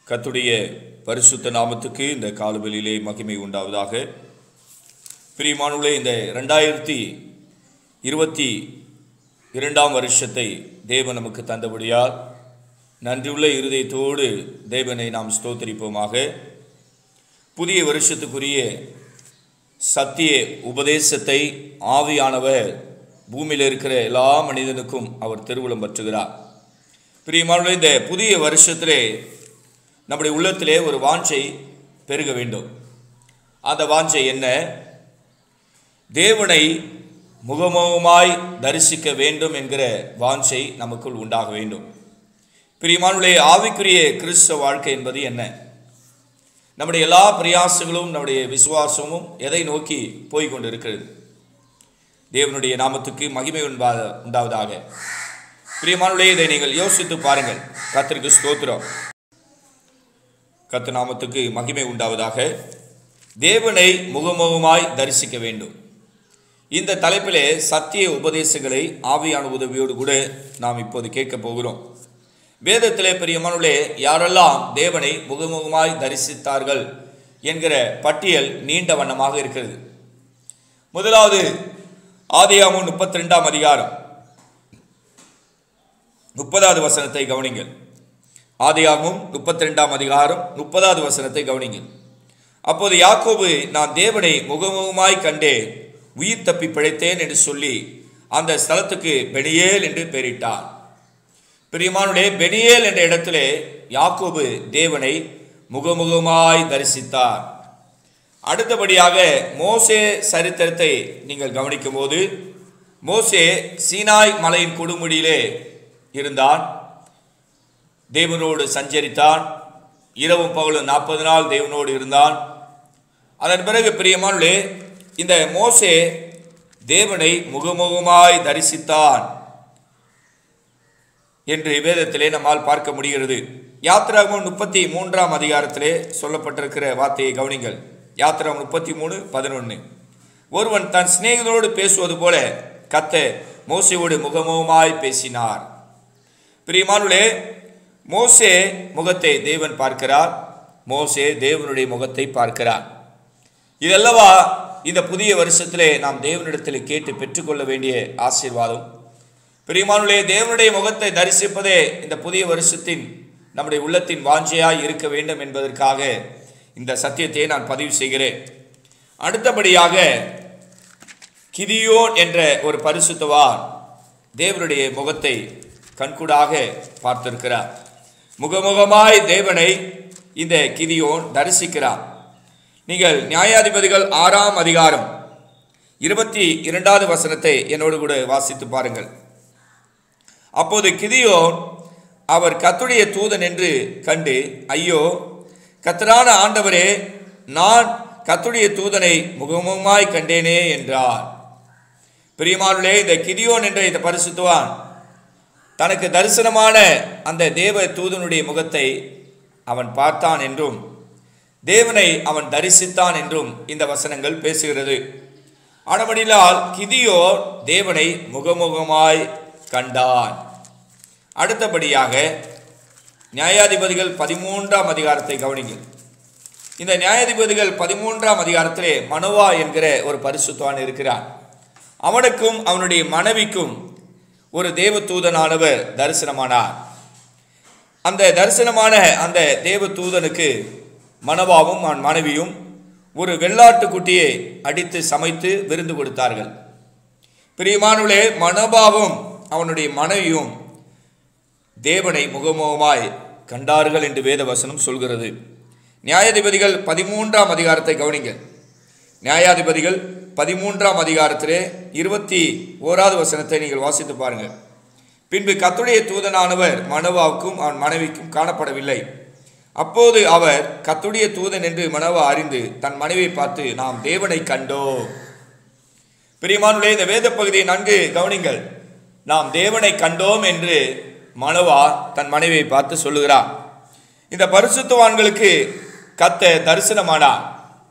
கர்த்தருடைய பரிசுத்த நாமத்துக்கு இந்த காலவெளியிலே மகிமை உண்டாவதாக பிரியமானுள்ளே இந்த ரெண்டாயிரத்தி இருபத்தி இரண்டாம் வருஷத்தை தேவன் நமக்கு தந்தபடியால் நன்றியுள்ள இருதயத்தோடு தேவனை நாம் ஸ்தோத்தரிப்போமாக புதிய வருஷத்துக்குரிய சத்திய உபதேசத்தை ஆவியானவர் பூமியில் இருக்கிற எல்லா மனிதனுக்கும் அவர் திருவுளம் பற்றுகிறார் பிரியமானவர்களே இந்த புதிய வருஷத்திலே நம்முடைய உள்ளத்திலே ஒரு வாஞ்சை பெருக வேண்டும் அந்த வாஞ்சை என்ன தேவனை முகமுகமாய் தரிசிக்க வேண்டும் என்கிற வாஞ்சை நமக்குள் உண்டாக வேண்டும் பிரியமானுடைய ஆவிக்குரிய கிறிஸ்தவ வாழ்க்கை என்பது என்ன நம்முடைய எல்லா பிரயாசங்களும் நம்முடைய விசுவாசமும் எதை நோக்கி போய் கொண்டிருக்கிறது தேவனுடைய நாமத்துக்கு மகிமை உண்டா உண்டாவதாக பிரியமானுடைய இதை நீங்கள் யோசித்து பாருங்கள் கத்திற்கு ஸ்தோத்திரம் கத்து நாமத்துக்கு மகிமை உண்டாவதாக தேவனை முகமுகமாய் தரிசிக்க வேண்டும் இந்த தலைப்பிலே சத்திய உபதேசங்களை ஆவியான உதவியோடு கூட நாம் இப்போது கேட்க போகிறோம் வேதத்திலே பிரியமானுள்ளே யாரெல்லாம் தேவனை முகமுகமாய் தரிசித்தார்கள் என்கிற பட்டியல் நீண்ட வண்ணமாக இருக்கிறது முதலாவது ஆதியாமம் முப்பத்தி ரெண்டாம் அதிகாரம் முப்பதாவது வசனத்தை கவனிங்கள் ஆதியாகமும் முப்பத்தி ரெண்டாம் அதிகாரம் முப்பதாவது வசனத்தை கவனிங்கள் அப்போது யாக்கோபு நான் தேவனை முகமுகமாய் கண்டே உயிர் தப்பி பிழைத்தேன் என்று சொல்லி அந்த ஸ்தலத்துக்கு பெனியேல் என்று பெயரிட்டார் பிரியமானுடைய பெனியேல் என்ற இடத்திலே யாக்கோபு தேவனை முகமுகமாய் தரிசித்தார் அடுத்தபடியாக மோசே சரித்திரத்தை நீங்கள் கவனிக்கும் போது மோசே சீனாய் மலையின் கொடுமுடியிலே இருந்தான் தேவனோடு சஞ்சரித்தான் இரவும் பகலும் நாற்பது நாள் தேவனோடு இருந்தான் அதன் பிறகு பிரியமானுள்ளே இந்த மோசே தேவனை முகமுகமாய் தரிசித்தான் என்று வேதத்திலே நம்மால் பார்க்க முடிகிறது யாத்திராகம் முப்பத்தி மூன்றாம் அதிகாரத்திலே சொல்லப்பட்டிருக்கிற வார்த்தையை கவனிங்கள் யாத்திராகம் முப்பத்தி மூணு பதினொன்று ஒருவன் தன் சிநேகிதனோடு பேசுவது போல கத்த மோசையோடு முகமுகமாய் பேசினார் பிரியமானுளே மோசே முகத்தை தேவன் பார்க்கிறார் மோசே தேவனுடைய முகத்தை பார்க்கிறார் இதல்லவா இந்த புதிய வருஷத்திலே நாம் தேவனிடத்தில் கேட்டு பெற்றுக்கொள்ள வேண்டிய ஆசீர்வாதம் பிரியமானுடைய தேவனுடைய முகத்தை தரிசிப்பதே இந்த புதிய வருஷத்தின் நம்முடைய உள்ளத்தின் வாஞ்சையாய் இருக்க வேண்டும் என்பதற்காக இந்த சத்தியத்தை நான் பதிவு செய்கிறேன் அடுத்தபடியாக கிதியோன் என்ற ஒரு பரிசுத்தவான் தேவனுடைய முகத்தை கண்கூடாக பார்த்திருக்கிறார் முகமுகமாய் தேவனை இந்த கிதியோன் தரிசிக்கிறார் நீங்கள் நியாயாதிபதிகள் ஆறாம் அதிகாரம் இருபத்தி இரண்டாவது வசனத்தை என்னோடு கூட வாசித்து பாருங்கள் அப்போது கிதியோன் அவர் கத்துடைய தூதன் என்று கண்டு ஐயோ கத்தரான ஆண்டவரே நான் கத்துடைய தூதனை முகமுகமாய் கண்டேனே என்றார் பிரியமானுள்ளே இந்த கிதியோன் என்ற இந்த பரிசுத்துவான் தனக்கு தரிசனமான அந்த தேவ தூதனுடைய முகத்தை அவன் பார்த்தான் என்றும் தேவனை அவன் தரிசித்தான் என்றும் இந்த வசனங்கள் பேசுகிறது ஆனபடியால் கிதியோ தேவனை முகமுகமாய் கண்டான் அடுத்தபடியாக நியாயாதிபதிகள் பதிமூன்றாம் அதிகாரத்தை கவனிங்கள் இந்த நியாயாதிபதிகள் பதிமூன்றாம் அதிகாரத்திலே மனோவா என்கிற ஒரு பரிசுத்தான் இருக்கிறான் அவனுக்கும் அவனுடைய மனைவிக்கும் ஒரு தேவதூதனானவர் தரிசனமானார் அந்த தரிசனமான அந்த தேவதூதனுக்கு மனவாவும் அவன் மனைவியும் ஒரு வெள்ளாட்டு குட்டியை அடித்து சமைத்து விருந்து கொடுத்தார்கள் பிரியமானுளே மனபாவும் அவனுடைய மனைவியும் தேவனை முகமுகமாய் கண்டார்கள் என்று வேதவசனம் சொல்கிறது நியாயாதிபதிகள் பதிமூன்றாம் அதிகாரத்தை கவனிங்கள் நியாயாதிபதிகள் பதிமூன்றாம் அதிகாரத்திலே இருபத்தி ஓராவது வசனத்தை நீங்கள் வாசித்து பாருங்கள் பின்பு கத்துடைய தூதனானவர் மனவாவுக்கும் அவன் மனைவிக்கும் காணப்படவில்லை அப்போது அவர் கத்துடைய தூதன் என்று மனவா அறிந்து தன் மனைவியை பார்த்து நாம் தேவனை கண்டோம் பிரியமானுடைய இந்த வேத பகுதியை நன்கு கவனிங்கள் நாம் தேவனை கண்டோம் என்று மனவா தன் மனைவியை பார்த்து சொல்லுகிறார் இந்த பரிசுத்தவான்களுக்கு கத்த தரிசனமானார்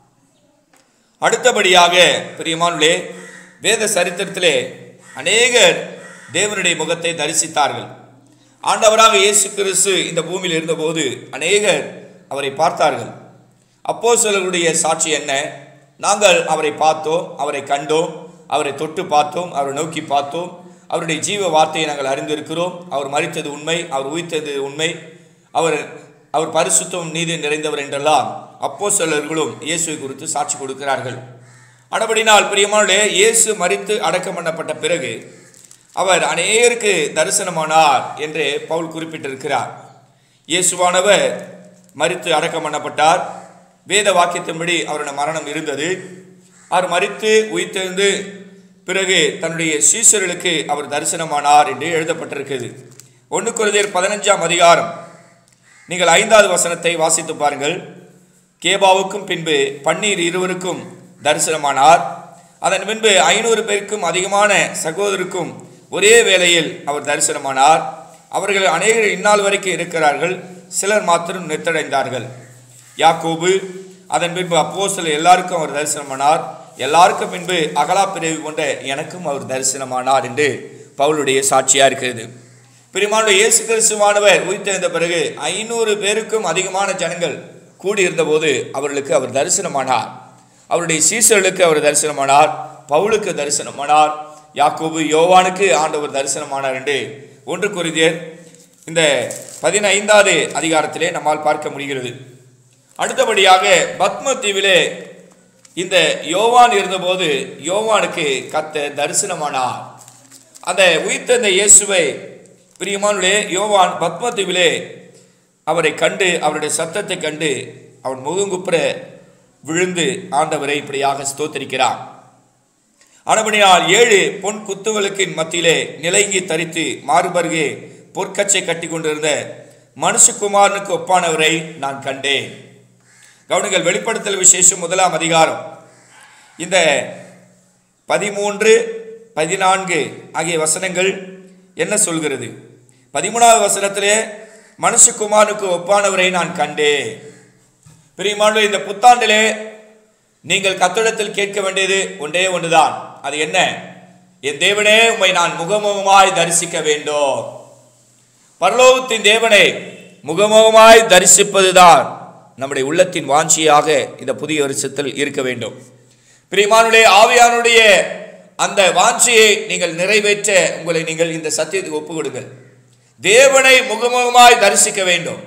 அடுத்தபடியாக பிரியமானுள்ளே வேத சரித்திரத்திலே அநேகர் தேவனுடைய முகத்தை தரிசித்தார்கள் ஆண்டவராக இயேசு கிறிஸ்து இந்த பூமியில் இருந்தபோது அநேகர் அவரை பார்த்தார்கள் அப்போஸ்தலர்களுடைய சாட்சி என்ன நாங்கள் அவரை பார்த்தோம் அவரை கண்டோம் அவரை தொட்டு பார்த்தோம் அவரை நோக்கி பார்த்தோம் அவருடைய ஜீவ வார்த்தையை நாங்கள் அறிந்திருக்கிறோம் அவர் மறித்தது உண்மை அவர் உயிர்த்தது உண்மை அவர் அவர் பரிசுத்தம் நீதி நிறைந்தவர் என்றெல்லாம் அப்போஸ்தலர்களும் இயேசுவை குறித்து சாட்சி கொடுக்கிறார்கள் அடபடினால் பிரியமானே இயேசு மறித்து அடக்கம் பண்ணப்பட்ட பிறகு அவர் அநேகருக்கு தரிசனமானார் என்று பவுல் குறிப்பிட்டிருக்கிறார் இயேசுவானவர் மறித்து அடக்கம் பண்ணப்பட்டார் வேத வாக்கியத்தின்படி அவருடைய மரணம் இருந்தது அவர் மறித்து உயிர்த்தெழுந்து பிறகு தன்னுடைய சீசர்களுக்கு அவர் தரிசனமானார் என்று எழுதப்பட்டிருக்கிறது ஒன்று குருதியர் பதினஞ்சாம் அதிகாரம் நீங்கள் ஐந்தாவது வசனத்தை வாசித்து பாருங்கள் கேபாவுக்கும் பின்பு பன்னீர் இருவருக்கும் தரிசனமானார் அதன் பின்பு ஐநூறு பேருக்கும் அதிகமான சகோதரருக்கும் ஒரே வேளையில் அவர் தரிசனமானார் அவர்கள் அநேகர் இந்நாள் வரைக்கும் இருக்கிறார்கள் சிலர் மாத்திரம் நிறுத்தடைந்தார்கள் யாக்கோபு அதன் பின்பு அப்போஸ்தலர் எல்லாருக்கும் அவர் தரிசனமானார் எல்லாருக்கும் பின்பு அகலா பிரிவு கொண்ட எனக்கும் அவர் தரிசனமானார் என்று பவுலுடைய சாட்சியா இருக்கிறது பிரிமானுடைய இயேசு கிறிஸ்துவானவர் உயிர்த்தெழுந்த பிறகு ஐநூறு பேருக்கும் அதிகமான ஜனங்கள் கூடியிருந்த போது அவர்களுக்கு அவர் தரிசனமானார் அவருடைய சீசர்களுக்கு அவர் தரிசனமானார் பவுலுக்கு தரிசனமானார் யாக்கோபு யோவானுக்கு ஆண்டவர் தரிசனமானார் என்று ஒன்று குறிதியர் இந்த பதினைந்தாவது அதிகாரத்திலே நம்மால் பார்க்க முடிகிறது அடுத்தபடியாக பத்ம தீவிலே இந்த யோவான் இருந்தபோது யோவானுக்கு கத்த தரிசனமானார் அந்த உயிர்த்தெழுந்த இயேசுவை பிரியமானுடைய யோவான் பத்ம தீவிலே அவரை கண்டு அவருடைய சத்தத்தை கண்டு அவன் முகங்குப்புற விழுந்து ஆண்டவரை இப்படியாக ஸ்தோத்தரிக்கிறான் ஆனபடியால் ஏழு பொன் குத்துகளுக்கின் மத்தியிலே நிலைங்கி தரித்து மாறுபருகே பொற்கச்சை கட்டி கொண்டிருந்த மனுஷகுமாரனுக்கு ஒப்பானவரை நான் கண்டேன் கவனிங்கள் வெளிப்படுத்தல் விசேஷம் முதலாம் அதிகாரம் இந்த பதிமூன்று பதினான்கு ஆகிய வசனங்கள் என்ன சொல்கிறது பதிமூணாவது வசனத்திலே மனுஷகுமாரனுக்கு ஒப்பானவரை நான் கண்டேன் பிரியமான இந்த புத்தாண்டிலே நீங்கள் கத்தடத்தில் கேட்க வேண்டியது ஒன்றே ஒன்றுதான் அது என்ன என் தேவனே உம்மை நான் முகமுகமாய் தரிசிக்க வேண்டும் பரலோகத்தின் தேவனை முகமுகமாய் தரிசிப்பதுதான் நம்முடைய உள்ளத்தின் வாஞ்சியாக இந்த புதிய வருஷத்தில் இருக்க வேண்டும் பிரியமானுடைய ஆவியானுடைய அந்த வாஞ்சியை நீங்கள் நிறைவேற்ற உங்களை நீங்கள் இந்த சத்தியத்துக்கு ஒப்பு கொடுங்கள் தேவனை முகமுகமாய் தரிசிக்க வேண்டும்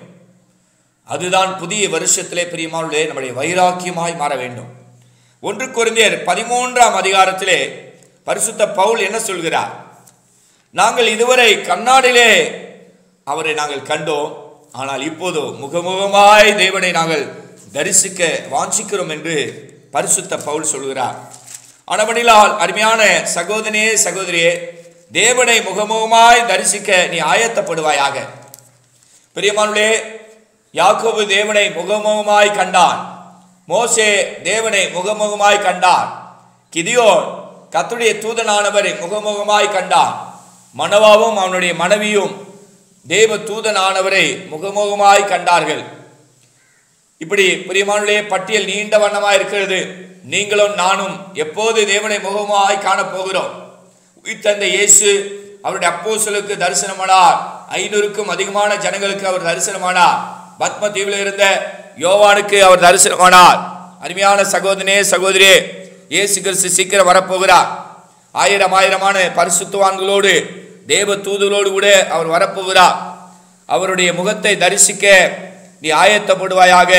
அதுதான் புதிய வருஷத்திலே பிரியமானுடைய நம்முடைய வைராக்கியமாய் மாற வேண்டும் ஒன்று குறைந்தர் பதிமூன்றாம் அதிகாரத்திலே பரிசுத்த பவுல் என்ன சொல்கிறார் நாங்கள் இதுவரை கண்ணாடிலே அவரை நாங்கள் கண்டோம் ஆனால் இப்போதோ முகமுகமாய் தேவனை நாங்கள் தரிசிக்க வாஞ்சிக்கிறோம் என்று பரிசுத்த பவுல் சொல்கிறார் ஆனபடியால் அருமையான சகோதரியே சகோதரியே தேவனை முகமுகமாய் தரிசிக்க நீ ஆயத்தப்படுவாயாக பிரியமானுடைய யாக்கோபு தேவனை முகமுகமாய் கண்டான் மோசே தேவனை முகமுகமாய் கண்டான் கிதியோன் கத்துடைய தூதனானவரை முகமுகமாய் கண்டான் மனவாவும் அவனுடைய மனைவியும் தேவ தூதனானவரை முகமுகமாய் கண்டார்கள் இப்படி பிரியமானுடைய பட்டியல் நீண்ட வண்ணமாய் இருக்கிறது நீங்களும் நானும் எப்போது தேவனை முகமாய் காணப் போகிறோம் உயிர்த்தந்த இயேசு அவருடைய அப்போஸ்தலருக்கு தரிசனமானார் ஐநூறுக்கும் அதிகமான ஜனங்களுக்கு அவர் தரிசனமானார் பத்ம தீவில் இருந்த யோவானுக்கு அவர் தரிசனமானார் அருமையான சகோதரனே சகோதரியே இயேசு கிறிஸ்து சீக்கிரம் வரப்போகிறார் ஆயிரம் ஆயிரமான பரிசுத்தவான்களோடு தேவ தூதலோடு கூட அவர் வரப்போகிறார் அவருடைய முகத்தை தரிசிக்க நீ ஆயத்தப்படுவாயாக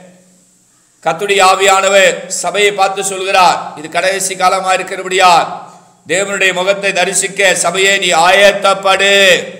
கத்துடைய ஆவியானவர் சபையை பார்த்து சொல்கிறார் இது கடைசி காலமா இருக்கிறபடியா தேவனுடைய முகத்தை தரிசிக்க சபையை நீ ஆயத்தப்படு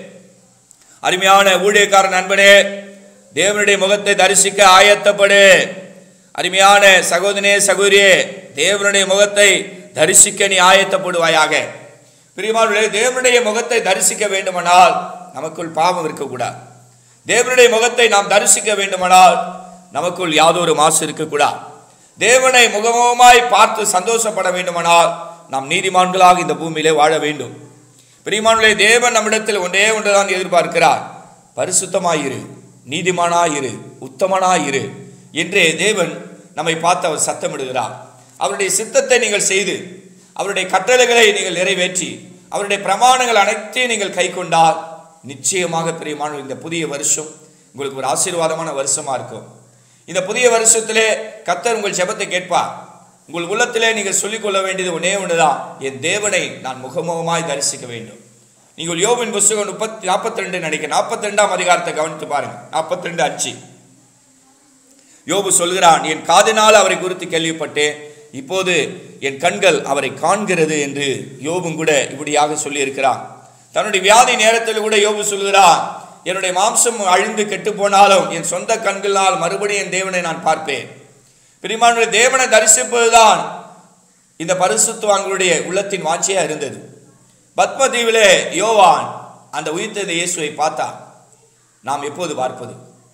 அருமையான ஊழியக்கார நண்பனே தேவனுடைய முகத்தை தரிசிக்க ஆயத்தப்படு அருமையான சகோதரனே சகோதரியே தேவனுடைய முகத்தை தரிசிக்க நீ ஆயத்தப்படுவாயாக பிரியமானவர்களே தேவனுடைய முகத்தை தரிசிக்க வேண்டுமானால் நமக்குள் பாவம் இருக்கக்கூடாது தேவனுடைய முகத்தை நாம் தரிசிக்க வேண்டுமானால் நமக்குள் யாதொரு மாசு இருக்கக்கூடாது தேவனை முகமுகமாய் பார்த்து சந்தோஷப்பட வேண்டுமானால் நாம் நீதிமான்களாக இந்த பூமியிலே வாழ வேண்டும் பிரியமானவர்களே தேவன் நம்மிடத்தில் ஒன்றே ஒன்றுதான் எதிர்பார்க்கிறார் பரிசுத்தமாயிரு நீதிமானாயிரு உத்தமனாயிரு என்று தேவன் நம்மை பார்த்து அவர் சத்தமிடுகிறார் அவருடைய சித்தத்தை நீங்கள் செய்து அவருடைய கட்டளைகளை நீங்கள் நிறைவேற்றி அவருடைய பிரமாணங்கள் அனைத்தையும் நீங்கள் கை கொண்டால் நிச்சயமாக பிரியமான இந்த புதிய வருஷம் உங்களுக்கு ஒரு ஆசீர்வாதமான வருஷமா இருக்கும் இந்த புதிய வருஷத்திலே கத்தர் உங்கள் ஜெபத்தை கேட்பார் உங்கள் உள்ளத்திலே நீங்கள் சொல்லிக்கொள்ள வேண்டியது ஒன்றே ஒன்றுதான் என் தேவனை நான் முகமுகமாய் தரிசிக்க வேண்டும் நீங்கள் யோபின் புஸ்தகம் முப்பத்தி நாற்பத்தி ரெண்டு நினைக்க நாற்பத்தி ரெண்டாம் அதிகாரத்தை கவனித்து பாருங்க நாற்பத்தி ரெண்டு அஞ்சு யோபு சொல்கிறான் என் காதினால் அவரை குறித்து கேள்விப்பட்டேன் இப்போது என் கண்கள் அவரை காண்கிறது என்று யோபும் கூட இப்படியாக சொல்லியிருக்கிறான் தன்னுடைய வியாதி நேரத்தில் கூட யோபு சொல்கிறான் என்னுடைய மாம்சம் அழிந்து கெட்டு போனாலும் என் சொந்த கண்களால் மறுபடியும் என் தேவனை நான் பார்ப்பேன் பிரிமானுடைய தேவனை தரிசிப்பதுதான் இந்த பரிசுத்துவான்களுடைய உள்ளத்தின் வாஞ்சியா இருந்தது பத்மதீவிலே யோவான் அந்த உயிர்த்தெழுந்த இயேசுவை பார்த்தான் நாம் எப்போது பார்ப்பது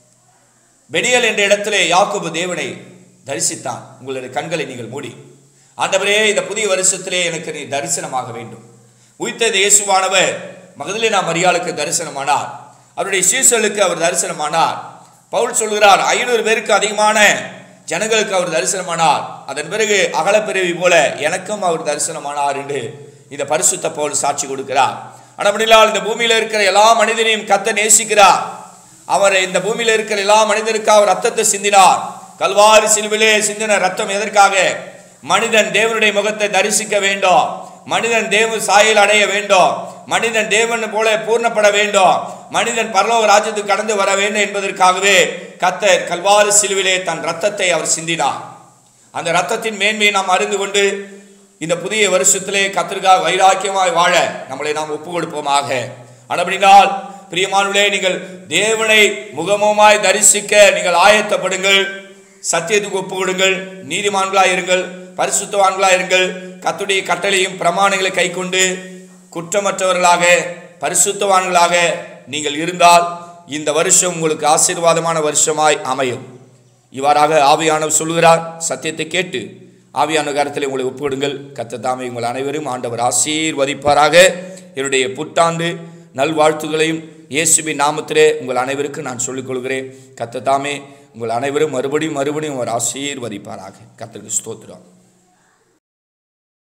பெனியல் என்ற இடத்திலே யாக்கோபு தேவனை தரிசித்தான் உங்களுடைய கண்களை நீங்கள் மூடி ஆண்டவரே இந்த புதிய வருஷத்திலே எனக்கு நீ தரிசனமாக வேண்டும் உயிர்த்தெழுந்த இயேசுவானவர் மகதலினா மரியாளுக்கு தரிசனமானார் அவருடைய சீசலுக்கு அவர் தரிசனமானார் பவுல் சொல்கிறார் ஐநூறு பேருக்கு அதிகமான ஜனங்களுக்கு அவர் தரிசனமானார் அதன் பிறகு அகலப்பிறவி போல எனக்கும் அவர் தரிசனமானார் என்று இந்த பரிசுத்த பவுல் சாட்சி கொடுக்கிறார் ஆனால் இந்த பூமியில இருக்கிற எல்லா மனிதனையும் கத்த நேசிக்கிறார் அவர் இந்த பூமியில இருக்கிற எல்லா மனிதனுக்கு அவர் ரத்தத்தை சிந்தினார் கல்வாரி சிலுவிலே சிந்தின ரத்தம் எதற்காக மனிதன் தேவனுடைய முகத்தை தரிசிக்க வேண்டும் மனிதன் தேவ சாயல் அடைய வேண்டும் மனிதன் தேவன் போல பூர்ணப்பட வேண்டும் மனிதன் பரலோக ராஜ்யத்துக்கு கடந்து வர வேண்டும் என்பதற்காகவே கத்தர் கல்வாரி சிலுவிலே தன் ரத்தத்தை அவர் சிந்தினார் அந்த ரத்தத்தின் மேன்மையை நாம் அறிந்து கொண்டு இந்த புதிய வருஷத்திலே கத்திற்காக வைராக்கியமாய் வாழ நம்மளை நாம் ஒப்பு கொடுப்போமாக ஆனபடினால் பிரியமானவர்களே நீங்கள் தேவனை முகமுமாய் தரிசிக்க நீங்கள் ஆயத்தப்படுங்கள் சத்தியத்துக்கு ஒப்பு கொடுங்கள் நீதிமான்களாய் இருங்கள் பரிசுத்தவான்களாய் இருங்கள் கத்துடைய கட்டளையும் பிரமாணங்களை கைக்கொண்டு குற்றமற்றவர்களாக பரிசுத்தவான்களாக நீங்கள் இருந்தால் இந்த வருஷம் உங்களுக்கு ஆசீர்வாதமான வருஷமாய் அமையும் இவ்வாறாக ஆவியானவர் சொல்லுகிறார் சத்தியத்தை கேட்டு ஆவியான கருத்தில் உங்களை ஒப்புவிடுங்கள் கத்தத்தாமை உங்கள் அனைவரும் ஆண்டவர் ஆசீர்வதிப்பாராக என்னுடைய புத்தாண்டு நல்வாழ்த்துகளையும் இயேசுவின் நாமத்திலே உங்கள் அனைவருக்கும் நான் சொல்லிக் கொள்கிறேன் கத்தத்தாமே உங்கள் அனைவரும் மறுபடியும் மறுபடியும் அவர் ஆசீர்வதிப்பாராக கத்தருக்கு ஸ்தோத்திரம்